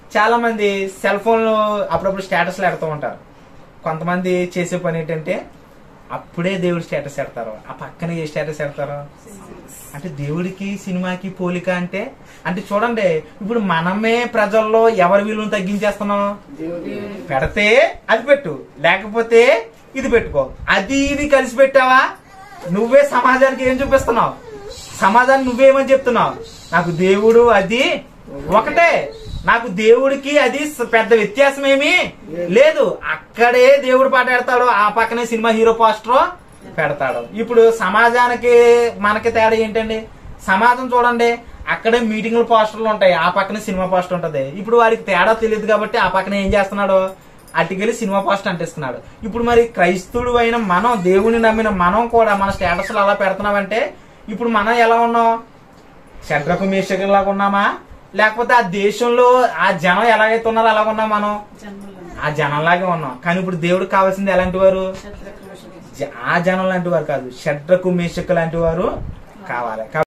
చాలా మంది సెల్ ఫోన్లు అప్పుడప్పుడు స్టేటస్లు పెడుతూ ఉంటారు కొంతమంది చేసే పని ఏంటంటే అప్పుడే దేవుడి స్టేటస్ పెడతారు ఆ పక్కన ఏ స్టేటస్ పెడతారు అంటే దేవుడికి సినిమాకి పోలిక అంటే అంటే చూడండి ఇప్పుడు మనమే ప్రజల్లో ఎవరి విలువను తగ్గించేస్తున్నాం పెడితే అది పెట్టు లేకపోతే ఇది పెట్టుకో అది ఇది కలిసి పెట్టావా నువ్వే సమాజానికి ఏం చూపిస్తున్నావు సమాజాన్ని నువ్వేమని చెప్తున్నావు నాకు దేవుడు అది ఒకటే నాకు దేవుడికి అది స- పెద్ద వ్యత్యాసం ఏమీ లేదు అక్కడే దేవుడు పాట పెడతాడు ఆ పక్కనే సినిమా హీరో పోస్టర్ పెడతాడు ఇప్పుడు సమాజానికి మనకి తేడా ఏంటండి సమాజం చూడండి అక్కడే మీటింగ్ల పోస్టర్లు ఉంటాయి ఆ పక్కన సినిమా పోస్టర్ ఉంటది ఇప్పుడు వారికి తేడా తెలియదు కాబట్టి ఆ పక్కన ఏం చేస్తున్నాడు అటుకెళ్ళి సినిమా పోస్టర్ అంటిస్తున్నాడు ఇప్పుడు మరి క్రైస్తవుడు అయిన మనం దేవుని నమ్మిన మనం కూడా మన స్టేటస్ అలా పెడుతున్నామంటే ఇప్పుడు మనం ఎలా ఉన్నాం శడ్రకు మేషకులాగా ఉన్నామా లేకపోతే ఆ దేశంలో ఆ జనం ఎలాగైతే ఉన్నారో అలాగ ఉన్నాం మనం ఆ జనంలాగే ఉన్నాం కానీ ఇప్పుడు దేవుడికి కావాల్సింది ఎలాంటి వారు జ- ఆ జనం లాంటి వారు కాదు షడ్రకు మేషకు లాంటి వారు కావాలి